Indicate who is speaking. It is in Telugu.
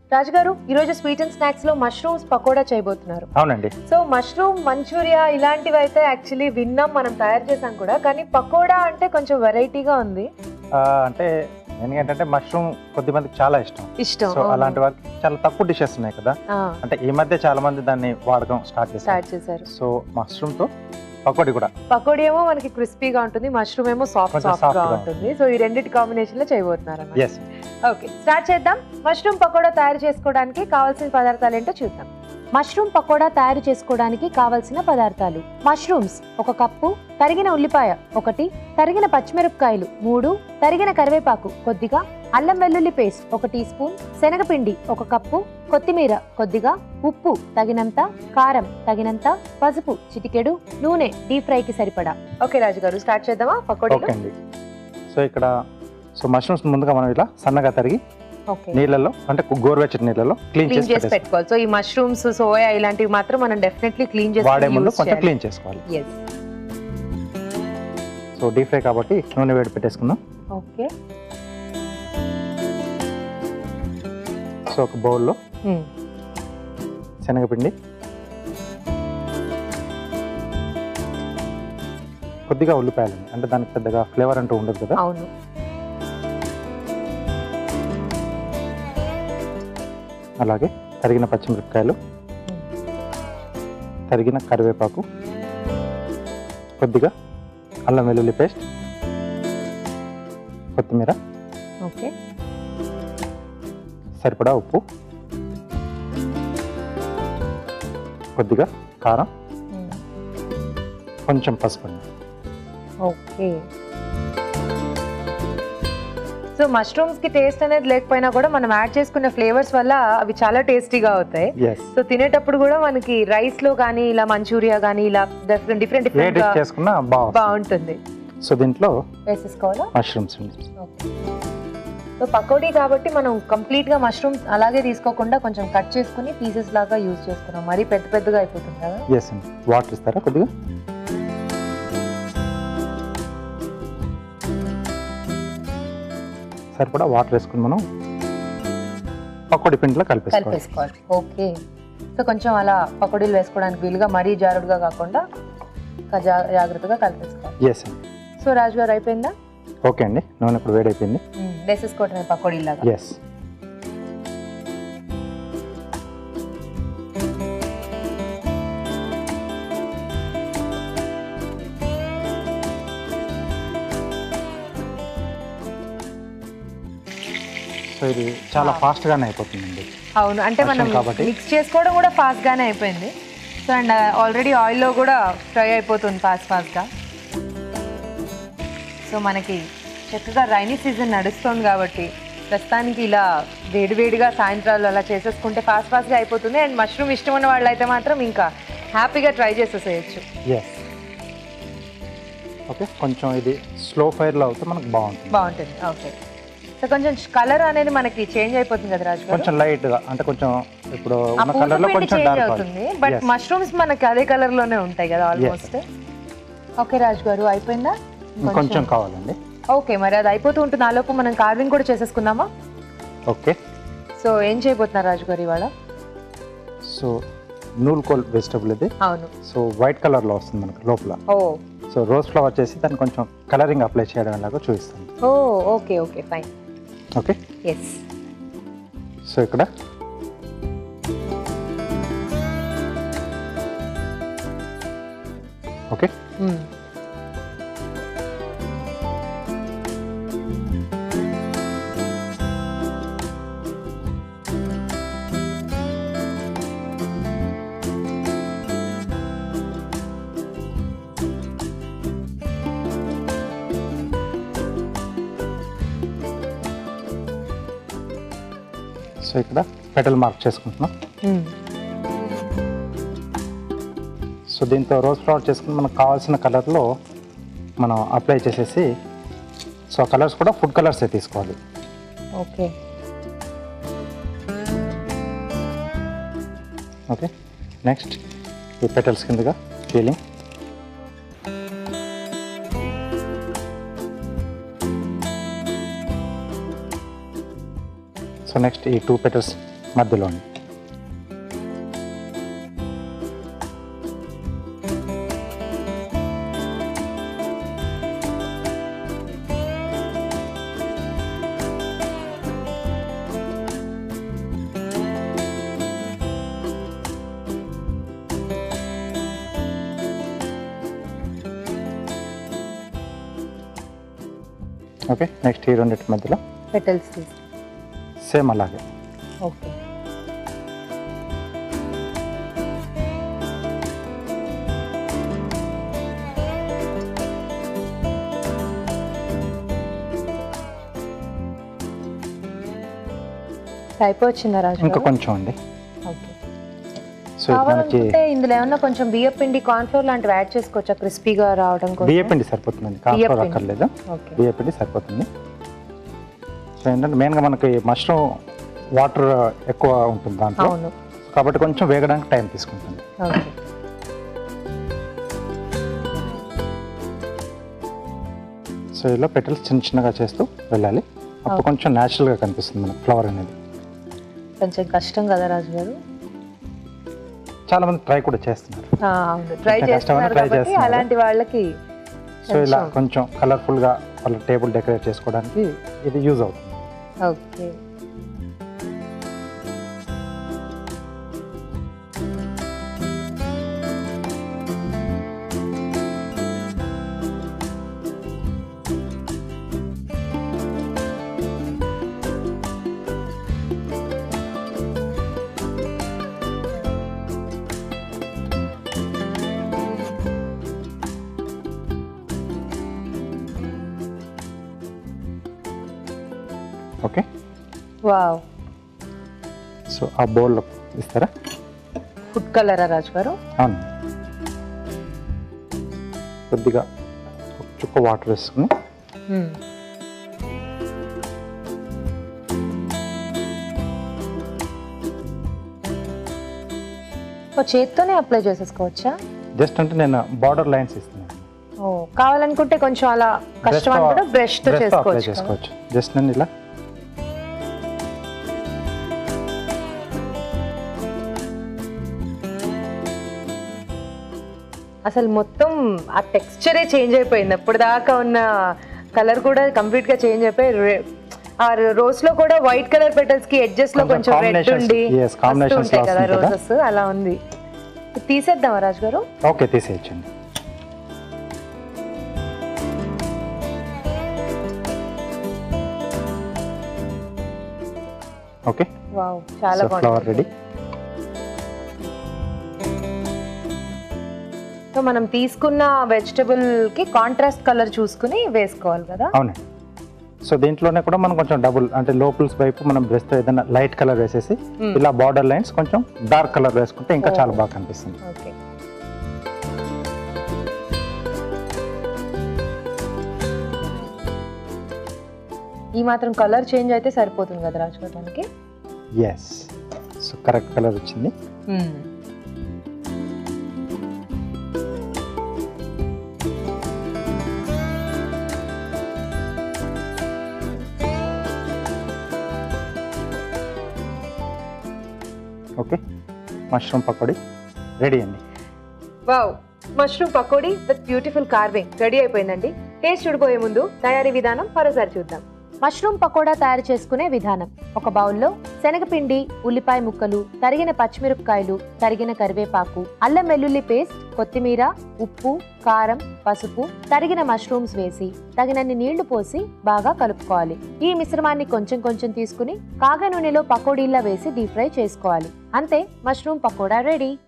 Speaker 1: రాజుగారు ఈరోజు స్వీట్ అండ్ స్నాక్స్ లో మష్రూమ్స్ పకోడా చేయబోతున్నారు
Speaker 2: అవునండి
Speaker 1: సో మష్రూమ్ మంచూరియా ఇలాంటివి అయితే యాక్చువల్లీ విన్నాం మనం తయారు చేసాం కూడా కానీ పకోడా అంటే కొంచెం వెరైటీగా ఉంది
Speaker 2: ఆ, అంటే నేను ఏంటంటే మష్రూమ్ కొద్ది మందికి చాలా ఇష్టం
Speaker 1: ఇష్టం
Speaker 2: సో అలాంటి వారికి చాలా తక్కువ డిషెస్ ఉన్నాయి కదా అంటే ఈ మధ్య చాలా మంది దాన్ని వాడకం స్టార్ట్ చేశారు
Speaker 1: స్టార్ట్ చేశారు
Speaker 2: సో మష్రూమ్ తో పకోడీ కూడా
Speaker 1: పకోడీ ఏమో మనకి క్రిస్పీగా ఉంటుంది మష్రూమ్ ఏమో సాఫ్ట్
Speaker 2: కొంచెం
Speaker 1: సాఫ్ట్
Speaker 2: soft
Speaker 1: గా
Speaker 2: గా
Speaker 1: ఉంటుంది సో ఈ రెండింటి కాంబినేషన్ లో చేయబోతున్నారు అన్నమాట.
Speaker 2: ఎస్
Speaker 1: ఓకే స్టార్ట్ చేద్దాం మష్రూమ్ పకోడా తయారు చేసుకోవడానికి కావాల్సిన పదార్థాలు ఏంటో చూద్దాం మష్రూమ్ పకోడా తయారు చేసుకోవడానికి కావలసిన పదార్థాలు మష్రూమ్స్ ఒక కప్పు తరిగిన ఉల్లిపాయ ఒకటి తరిగిన పచ్చిమిరపకాయలు మూడు తరిగిన కరివేపాకు కొద్దిగా అల్లం వెల్లుల్లి పేస్ట్ ఒక టీ స్పూన్ శనగపిండి ఒక కప్పు కొత్తిమీర కొద్దిగా ఉప్పు తగినంత కారం తగినంత పసుపు చిటికెడు నూనె డీప్ ఫ్రైకి సరిపడా ఓకే రాజు గారు స్టార్ట్ చేద్దామా పకోడీ
Speaker 2: ఓకే అండి సో ఇక్కడ సో మష్రూమ్స్ ముందుగా మనం ఇలా సన్నగా తరిగి
Speaker 1: ఓకే
Speaker 2: నీళ్ళలో అంటే గోరువెచ్చటి నీళ్ళలో క్లీన్
Speaker 1: క్లీన్
Speaker 2: చేసి
Speaker 1: చేసి
Speaker 2: పెట్టేసుకోవాలి.
Speaker 1: పెట్టుకోవాలి సో ఈ మష్రూమ్స్ సోయా ఇలాంటివి మాత్రం మనం డెఫినెట్లీ క్లీన్ చేసి
Speaker 2: వాడే ముందు కొంచెం క్లీన్ చేసుకోవాలి
Speaker 1: ఎస్
Speaker 2: సో డీప్ ఫ్రై కాబట్టి నూనె వేడి పెట్టేసుకుందాం
Speaker 1: ఓకే
Speaker 2: సో ఒక బౌల్లో శనగపిండి కొద్దిగా ఉల్లిపాయలు అంటే దానికి పెద్దగా ఫ్లేవర్ అంటూ ఉండదు కదా
Speaker 1: అవును
Speaker 2: అలాగే తరిగిన పచ్చిమిరపకాయలు తరిగిన కరివేపాకు కొద్దిగా అల్లం వెల్లుల్లి పేస్ట్ కొత్తిమీర
Speaker 1: ఓకే
Speaker 2: సరిపడా ఉప్పు కొద్దిగా కారం కొంచెం పసుపు అండి
Speaker 1: ఓకే సో మష్రూమ్స్ కి టేస్ట్ అనేది లేకపోయినా కూడా మనం యాడ్ చేసుకునే ఫ్లేవర్స్ వల్ల అవి చాలా టేస్టీగా అవుతాయి
Speaker 2: ఎస్
Speaker 1: సో తినేటప్పుడు కూడా మనకి రైస్ లో కానీ ఇలా మంచూరియా కానీ ఇలా డిఫరెంట్ డిఫరెంట్
Speaker 2: ఏ
Speaker 1: డిఫరెంట్
Speaker 2: డిష్ చేసుకున్నా బాగుంటుంది
Speaker 1: బాగుంటుంది
Speaker 2: సో దీంట్లో
Speaker 1: వేసేసుకోవాలా
Speaker 2: మష్రూమ్స్ ఉంది
Speaker 1: ఓకే సో పకోడీ కాబట్టి మనం కంప్లీట్ గా మష్రూమ్స్ అలాగే తీసుకోకుండా కొంచెం కట్ చేసుకుని పీసెస్ లాగా యూజ్ చేసుకున్నాం మరీ పెద్ద పెద్దగా అయిపోతుంది కదా
Speaker 2: ఎస్ అండి వాటర్ ఇస్తారా కొద్దిగా సరిపడా వాటర్ వేసుకుని మనం పకోడీ పిండిలో కలిపేసుకోవాలి
Speaker 1: కలిపేసుకోవాలి ఓకే సో కొంచెం అలా పకోడీలు వేసుకోవడానికి వీలుగా మరీ జారుడుగా కాకుండా ఇంకా జా- జాగ్రత్తగా కలిపేసుకోవాలి
Speaker 2: ఎస్ అండి
Speaker 1: సో రాజు గారు అయిపోయిందా
Speaker 2: ఓకే అండి నూనె ఇప్పుడు వేడైపోయింది
Speaker 1: వేసేసుకోవటమే పకోడీలాగా
Speaker 2: ఎస్ సో ఇది చాలా ఫాస్ట్ గానే అయిపోతుందండి
Speaker 1: అవును అంటే మనం
Speaker 2: Mushroom కాబట్టి.
Speaker 1: మిక్స్ చేసుకోవడం కూడా ఫాస్ట్ గానే అయిపోయింది సో అండ్ ఆల్రెడీ ఆయిల్లో కూడా ఫ్రై అయిపోతుంది ఫాస్ట్ ఫాస్ట్గా సో మనకి చక్కగా రైనీ సీజన్ నడుస్తుంది కాబట్టి ప్రస్తుతానికి ఇలా వేడివేడిగా సాయంత్రాలు అలా చేసేసుకుంటే ఫాస్ట్ ఫాస్ట్గా అయిపోతుంది అండ్ మష్రూమ్ ఇష్టం ఉన్న వాళ్ళు అయితే మాత్రం ఇంకా హ్యాపీగా ట్రై చేసేసేయచ్చు
Speaker 2: ఎస్ ఓకే కొంచెం ఇది స్లో ఫైర్లో అవుతే మనకు బాగుంటుంది
Speaker 1: బాగుంటుంది ఓకే సో కొంచెం కలర్ అనేది మనకి చేంజ్ అయిపోతుంది కదా రాజు గారు
Speaker 2: కొంచెం లైట్గా అంటే కొంచెం ఇప్పుడు
Speaker 1: ఆ
Speaker 2: ఉన్న
Speaker 1: పూత
Speaker 2: కలర్లో
Speaker 1: పిండి
Speaker 2: కొంచెం
Speaker 1: చేంజ్
Speaker 2: డార్క్
Speaker 1: అవుతుంది బట్ మష్రూమ్స్ మనకి అదే కలర్ లోనే ఉంటాయి కదా ఆల్మోస్ట్ ఓకే రాజు గారు అయిపోయిందా
Speaker 2: కొంచెం కావాలండి
Speaker 1: ఓకే మరి అది అయిపోతూ ఉంటుంది ఆలోపు మనం కార్వింగ్ కూడా చేసేసుకుందామా
Speaker 2: ఓకే
Speaker 1: సో ఏం చేయబోతున్నారు రాజు గారు ఇవాళ
Speaker 2: సో నూల్ కోల్ వెజిటబుల్ ఇది
Speaker 1: అవును
Speaker 2: సో వైట్ కలర్లో వస్తుంది మనకు లోపల
Speaker 1: ఓ
Speaker 2: సో రోజ్ ఫ్లవర్ చేసి దాన్ని కొంచెం కలరింగ్ అప్లై చేయడం ఎలాగో చూపిస్తాను
Speaker 1: oh okay okay fine
Speaker 2: okay
Speaker 1: yes
Speaker 2: so ఇక్కడ ఓకే సో ఇక్కడ పెటల్ మార్క్ చేసుకుంటున్నాం సో దీంతో రోజ్ ఫ్లవర్ చేసుకుని మనకు కావాల్సిన కలర్లో మనం అప్లై చేసేసి సో ఆ కలర్స్ కూడా ఫుడ్ కలర్సే తీసుకోవాలి
Speaker 1: ఓకే
Speaker 2: ఓకే నెక్స్ట్ ఈ పెటల్స్ కిందగా ఫీలింగ్ సో నెక్స్ట్ ఈ టూ పెటల్స్ మధ్యలో ఓకే నెక్స్ట్ ఈ రెండింటి మధ్యలో
Speaker 1: పెటల్స్ తీసి
Speaker 2: సేమ్ అలాగే
Speaker 1: ఓకే అయిపోవచ్చిందా రాజు
Speaker 2: ఇంకా
Speaker 1: గారు?
Speaker 2: కొంచెం అండి
Speaker 1: ఓకే
Speaker 2: సో ఇది మనకి
Speaker 1: కావాలనుకుంటే ఇందులో ఏమన్నా కొంచెం బియ్య పిండి కార్న్ఫ్లోర్ లాంటివి యాడ్ చేసుకోవచ్చా క్రిస్పీగా రావడం కోసం
Speaker 2: బియ్య పిండి సరిపోతుందండి కాన్ఫ్లోర్
Speaker 1: బియ్యపిండి.
Speaker 2: అక్కర్లేదు
Speaker 1: ఓకే
Speaker 2: బియ్య పిండి సరిపోతుంది సో ఏంటంటే మెయిన్గా మనకి మష్రూమ్ వాటర్ ఎక్కువ ఉంటుంది దాంట్లో
Speaker 1: అవును
Speaker 2: కాబట్టి కొంచెం వేగడానికి టైం తీసుకుంటుంది
Speaker 1: ఓకే
Speaker 2: సో ఇలా పెటల్స్ చిన్న చిన్నగా చేస్తూ వెళ్ళాలి అప్పుడు కొంచెం న్యాచురల్గా కనిపిస్తుంది మనకి ఫ్లవర్ అనేది
Speaker 1: కొంచెం కష్టం కదా రాజు గారు
Speaker 2: చాలా మంది ట్రై కూడా చేస్తున్నారు
Speaker 1: ఆ, అవును ట్రై
Speaker 2: కొంచెం కష్టమని
Speaker 1: చేస్తున్నారు
Speaker 2: try
Speaker 1: కాబట్టి
Speaker 2: చేస్తున్నారు.
Speaker 1: అలాంటి వాళ్ళకి
Speaker 2: సో ఇలా
Speaker 1: కొంచెం.
Speaker 2: కొంచెం కలర్ఫుల్గా వాళ్ళ టేబుల్ డెకరేట్ చేసుకోవడానికి ఇది యూజ్ అవుతుంది
Speaker 1: ఓకే
Speaker 2: ఓకే
Speaker 1: వావ్
Speaker 2: సో ఆ బౌల్లో ఇస్తారా
Speaker 1: ఫుడ్ కలరా రాజు గారు
Speaker 2: అవును కొద్దిగా ఒక చుక్క వాటర్ వేసుకుని
Speaker 1: మ్మ్. ఓ చేత్తోనే అప్లై చేసేసుకోవచ్చా
Speaker 2: జస్ట్ అంటే నేను బార్డర్ లైన్స్ ఇస్తున్నాను
Speaker 1: ఓ కావాలనుకుంటే కొంచెం అలా కష్టం
Speaker 2: Brush తో-
Speaker 1: అనుకుంటే బ్రష్ తో
Speaker 2: Brush తో apply
Speaker 1: చేసుకోవచ్చు కదా?
Speaker 2: చేసుకోవచ్చు జస్ట్ నేను ఇలా
Speaker 1: అసలు మొత్తం ఆ టెక్స్చరే చేంజ్ అయిపోయింది అప్పుడు దాకా ఉన్న కలర్ కూడా కంప్లీట్ గా చేంజ్ అయిపోయి re- ఆ రోజ్ లో కూడా వైట్ కలర్ పెటల్స్ కి ఎడ్జెస్ లో
Speaker 2: కొంచెం
Speaker 1: కొంచెం రెడ్
Speaker 2: combinations-
Speaker 1: ఉండి
Speaker 2: yes, combinations
Speaker 1: వస్తూ ఉంటాయి
Speaker 2: లో
Speaker 1: కదా
Speaker 2: వస్తుంది కదా.
Speaker 1: రోజెస్ అలా ఉంది తీసేద్దామా రాజు గారు
Speaker 2: ఓకే తీసేయచ్చండి ఓకే
Speaker 1: వావ్ చాలా
Speaker 2: సో ఫ్లవర్
Speaker 1: బాగుంది
Speaker 2: రెడీ
Speaker 1: సో మనం తీసుకున్న వెజిటబుల్ కి కాంట్రాస్ట్ కలర్ చూసుకుని వేసుకోవాలి కదా
Speaker 2: అవునండి సో దీంట్లోనే కూడా మనం కొంచెం డబుల్ అంటే లోపల్స్ వైపు మనం బ్రష్తో ఏదైనా లైట్ కలర్ వేసేసి
Speaker 1: Hmm.
Speaker 2: ఇలా బార్డర్ లైన్స్ కొంచెం డార్క్ కలర్ వేసుకుంటే ఇంకా
Speaker 1: Oh.
Speaker 2: చాలా బాగా కనిపిస్తుంది
Speaker 1: ఓకే ఈ మాత్రం కలర్ చేంజ్ అయితే సరిపోతుంది కదా రాజుకోవడానికి
Speaker 2: ఎస్ సో కరెక్ట్ కలర్ వచ్చింది ఓకే మష్రూమ్ పకోడీ రెడీ అండి
Speaker 1: wow mushroom pakodi with beautiful carving ready అయిపోయిందండి టేస్ట్ చూడిపోయే ముందు తయారీ విధానం మరోసారి చూద్దాం మష్రూమ్ పకోడా తయారు చేసుకునే విధానం ఒక బౌల్లో శనగపిండి ఉల్లిపాయ ముక్కలు తరిగిన పచ్చిమిరపకాయలు తరిగిన కరివేపాకు అల్లం వెల్లుల్లి పేస్ట్ కొత్తిమీర ఉప్పు కారం పసుపు తరిగిన మష్రూమ్స్ వేసి తగినన్ని నీళ్లు పోసి బాగా కలుపుకోవాలి ఈ మిశ్రమాన్ని కొంచెం కొంచెం తీసుకుని కాగ నూనెలో పకోడీల్లా వేసి డీప్ ఫ్రై చేసుకోవాలి అంతే మష్రూమ్ పకోడా రెడీ